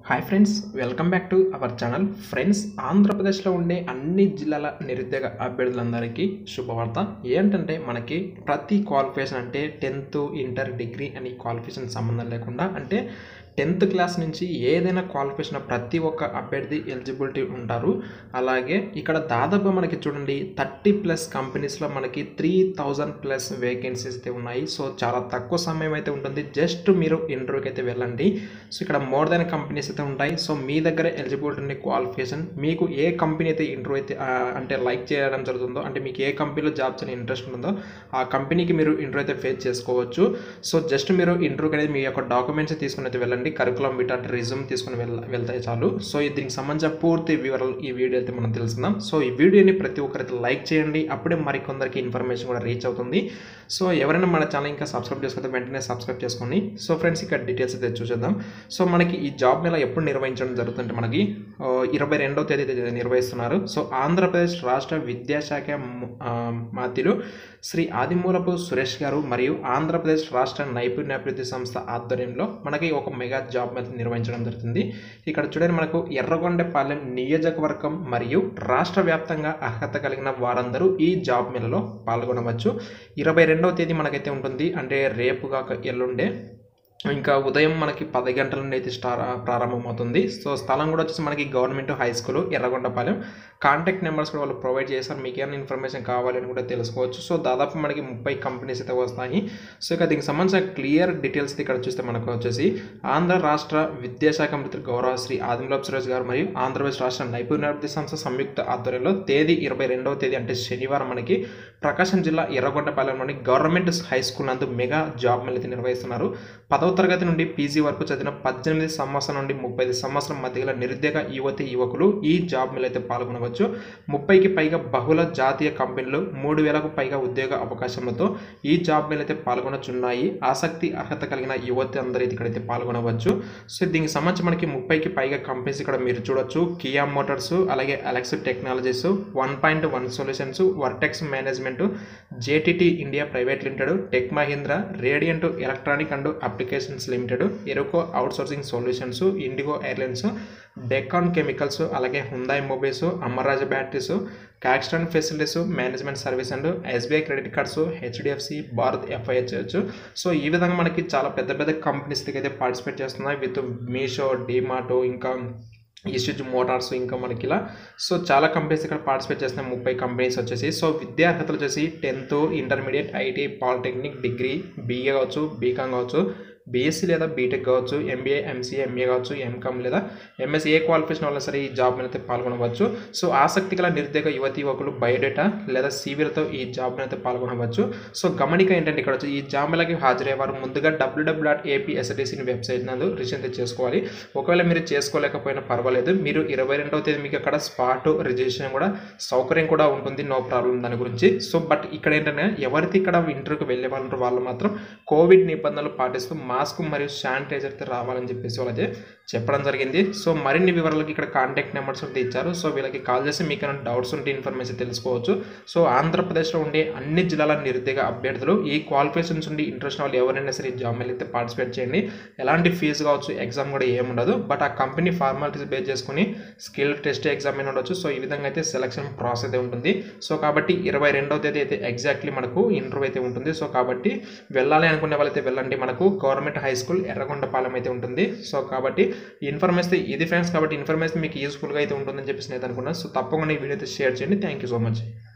hi friends welcome back to our channel friends ఆంధ్రప్రదేశ్లో ఉండే అన్ని జిల్లాల నిరుద్యోగ అభ్యర్థులందరికీ శుభవార్త ఏంటంటే మనకి ప్రతి క్వాలిఫికేషన్ అంటే టెన్త్ ఇంటర్ డిగ్రీ అని క్వాలిఫికేషన్ సంబంధం లేకుండా అంటే టెన్త్ క్లాస్ నుంచి ఏదైనా క్వాలిఫికేషన్ ప్రతి ఒక్క అభ్యర్థి ఎలిజిబిలిటీ ఉంటారు అలాగే ఇక్కడ దాదాపు మనకి చూడండి థర్టీ ప్లస్ కంపెనీస్లో మనకి త్రీ థౌజండ్ ప్లస్ వేకెన్సీస్ అయితే ఉన్నాయి సో చాలా తక్కువ సమయం అయితే ఉంటుంది జస్ట్ మీరు ఇంటర్వ్యూకి అయితే వెళ్ళండి సో ఇక్కడ మోర్ దెన్ కంపెనీస్ అయితే ఉంటాయి సో మీ దగ్గర ఎలిజిబిలిటీ ఉండే క్వాలిఫికేషన్ మీకు ఏ కంపెనీ అయితే ఇంటర్వ్యూ అయితే ఆ, అంటే లైక్ చేయడం జరుగుతుందో అంటే మీకు ఏ కంపెనీలో జాబ్స్ అని ఇంట్రెస్ట్ ఉంటుందో ఆ కంపెనీకి మీరు ఇంటర్వ్యూ అయితే ఫేస్ చేసుకోవచ్చు సో జస్ట్ మీరు ఇంటర్వ్యూకి అనేది మీ యొక్క డాక్యుమెంట్స్ తీసుకుని అయితే వెళ్ళండి కరికులం బిట్ అంటే రిజ్యూమ్ తీసుకుని వెళ్ వెళ్తాయి చాలు సో ఈ దీనికి సంబంధించిన పూర్తి వివరాలు ఈ వీడియో అయితే మనం తెలుసుకుందాం సో ఈ వీడియోని ప్రతి ఒక్కరైతే లైక్ చేయండి అప్పుడే మరికొందరికి ఇన్ఫర్మేషన్ కూడా రీచ్ అవుతుంది సో ఎవరైనా మన ఛానల్ ఇంకా సబ్స్క్రైబ్ చేసుకుంటే వెంటనే సబ్స్క్రైబ్ చేసుకోండి సో ఫ్రెండ్స్ ఇక్కడ డీటెయిల్స్ అయితే చూసేద్దాం సో మనకి ఈ జాబ్ మేళ ఎప్పుడు నిర్వహించడం జరుగుతుంటే మనకి ఆ, ఇరవై రెండవ తేదీ అయితే నిర్వహిస్తున్నారు సో ఆంధ్రప్రదేశ్ రాష్ట్ర విద్యాశాఖ ము- ఆ, మాత్యులు శ్రీ ఆదిమూలపు సురేష్ గారు మరియు ఆంధ్రప్రదేశ్ రాష్ట్ర నైపుణ్యాభివృద్ధి సంస్థ ఆధ్వర్యంలో మనకి ఒక మెగా జాబ్ మేళ నిర్వహించడం జరుగుతుంది ఇక్కడ చూడండి మనకు ఎర్రగొండపాలెం నియోజకవర్గం మరియు రాష్ట్ర వ్యాప్తంగా అర్హత కలిగిన వారందరూ ఈ జాబ్ మేళలో పాల్గొనవచ్చు ఇరవై రెండవ తేదీ మనకైతే ఉంటుంది అంటే రేపు కాక ఎల్లుండే ఇంకా ఉదయం మనకి పది గంటల నుండి అయితే స్టార్ ప్రారంభమవుతుంది సో స్థలం కూడా వచ్చేసి మనకి government high school Yerragondapalem contact numbers కూడా వాళ్ళు ప్రొవైడ్ చేస్తారు మీకు ఏమైనా ఇన్ఫర్మేషన్ కావాలని కూడా తెలుసుకోవచ్చు సో దాదాపు మనకి ముప్పై కంపెనీస్ అయితే వస్తాయి సో ఇక దీనికి సంబంధించిన క్లియర్ డీటెయిల్స్ ఇక్కడ చూస్తే మనకు వచ్చేసి ఆంధ్ర రాష్ట్ర విద్యాశాఖ మంత్రి గౌరవ శ్రీ ఆదిమూలపు సురేష్ గారు మరియు ఆంధ్రప్రదేశ్ రాష్ట్ర నైపుణ్యాభివృద్ధి సంస్థ సంయుక్త ఆధ్వర్యంలో తేదీ ఇరవై రెండవ తేదీ అంటే శనివారం మనకి ప్రకాశం జిల్లా ఎర్రగొండపాలెంలోని గవర్నమెంట్ హై స్కూల్ నందు మెగా జాబ్ మేళ అయితే నిర్వహిస్తున్నారు పదవ తరగతి నుండి పీజీ వరకు చదివిన పద్దెనిమిది సంవత్సరం నుండి ముప్పై ఐదు సంవత్సరం మధ్య గల నిరుద్యోగ యువతి యువకులు ఈ జాబ్ మేళ అయితే పాల్గొనవచ్చు ముప్పైకి పైగా బహుళ జాతీయ కంపెనీలు మూడు వేలకు పైగా ఉద్యోగ అవకాశములతో ఈ జాబ్ మేళ అయితే పాల్గొనచున్నాయి ఆసక్తి అర్హత కలిగిన యువతి అందరూ ఇక్కడైతే పాల్గొనవచ్చు సో దీనికి సంబంధించి మనకి ముప్పైకి పైగా కంపెనీస్ ఇక్కడ మీరు చూడొచ్చు కియా మోటార్స్ అలాగే Alex technologies one point one solutions Vertex management JTT India private limited tech Mahindra radiant electronic and applications limited ఎరుకో outsourcing solutions IndiGo airlines Deccan chemicals అలాగే Hyundai mobiles Amara Raja batteries Caxton facilities management service and SBI credit cards HDFC Bharat FIH so ఈ విధంగా మనకి చాలా పెద్ద పెద్ద companies అయితే participate చేస్తున్నాయి విత్ మీషో డిమాటో ఇంకా ఈస్టిజ్ మోటార్స్ ఇంకా మనకి ఇలా సో చాలా కంపెనీస్ ఇక్కడ పార్టిసిపేట్ చేస్తున్నాయి ముప్పై కంపెనీస్ వచ్చేసి సో విద్యా అర్హతలు వచ్చేసి tenth intermediate IT polytechnic degree BA కావచ్చు బీకామ్ కావచ్చు బీఎస్సీ లేదా బీటెక్ కావచ్చు ఎంబీఏ ఎంసీఏ ఎంఏ కావచ్చు ఎంకామ్ లేదా ఎంఎస్సీ ఏ క్వాలిఫికేషన్ వల్ల సరే ఈ జాబ్ మీద అయితే పాల్గొనవచ్చు సో ఆసక్తి గల నిరుద్యోగ యువతి యువకులు బయోడేటా లేదా సీవీలతో ఈ జాబ్ మీద అయితే పాల్గొనవచ్చు సో గమనిక ఏంటంటే ఇక్కడ వచ్చి ఈ జాబ్ మేళకి హాజరయ్యేవారు ముందుగా డబ్ల్యూడబ్ల్యూ డాట్ ఏపీఎస్డిసిని వెబ్సైట్ నందు రిజిస్టర్ చేసుకోవాలి ఒకవేళ మీరు చేసుకోలేకపోయినా పర్వాలేదు మీరు ఇరవై రెండవ తేదీ మీకు అక్కడ స్పాట్ రిజిస్ట్రేషన్ కూడా సౌకర్యం కూడా ఉంటుంది నో ప్రాబ్లం దాని గురించి సో బట్ ఇక్కడ ఏంటంటే ఎవరైతే ఇక్కడ ఇంటర్వ్యూకి వెళ్ళే వాళ్ళు వాళ్ళు మాత్రం కోవిడ్ నిబంధనలు పాటిస్తూ మాస్క్ మరియు శానిటైజర్తో రావాలని చెప్పేసి వాళ్ళైతే చెప్పడం జరిగింది సో మరిన్ని వివరాలకి ఇక్కడ కాంటాక్ట్ నెంబర్స్ ఉంటే ఇచ్చారు సో వీళ్ళకి కాల్ చేసి మీకు ఏమైనా డౌట్స్ ఉంటే ఇన్ఫర్మేషన్ తెలుసుకోవచ్చు సో ఆంధ్రప్రదేశ్లో ఉండే అన్ని జిల్లాల నిరుద్యోగ అభ్యర్థులు ఈ క్వాలిఫికేషన్స్ ఉండి ఇంట్రెస్ట్ వాళ్ళు ఎవరైనా సరే ఈ జాబ్ మీద అయితే పార్టిసిపేట్ చేయండి ఎలాంటి ఫీజు కావచ్చు ఎగ్జామ్ కూడా ఏముండదు బట్ ఆ కంపెనీ ఫార్మాలిటీస్ బేస్ చేసుకుని స్కిల్ టెస్ట్ ఎగ్జామ్ అయినా ఉండొచ్చు సో ఈ విధంగా అయితే సెలక్షన్ ప్రాసెస్ అయితే ఉంటుంది సో కాబట్టి ఇరవై రెండవ తేదీ అయితే ఎగ్జాక్ట్లీ మనకు ఇంటర్వ్యూ అయితే ఉంటుంది సో కాబట్టి వెళ్ళాలి అనుకునే వాళ్ళైతే వెళ్ళండి మనకు గవర్నమెంట్ హై స్కూల్ ఎర్రగొండపాలెం అయితే ఉంటుంది సో కాబట్టి ఇన్ఫర్మేషన్ ఇది ఫ్రెండ్స్ కాబట్టి ఇన్ఫర్మేషన్ మీకు యూస్ఫుల్గా అయితే ఉంటుందని చెప్పేసి నేను అనుకున్నాను సో తప్పకుండా ఈ వీడియో అయితే షేర్ చేయండి థ్యాంక్ యూ సో మచ్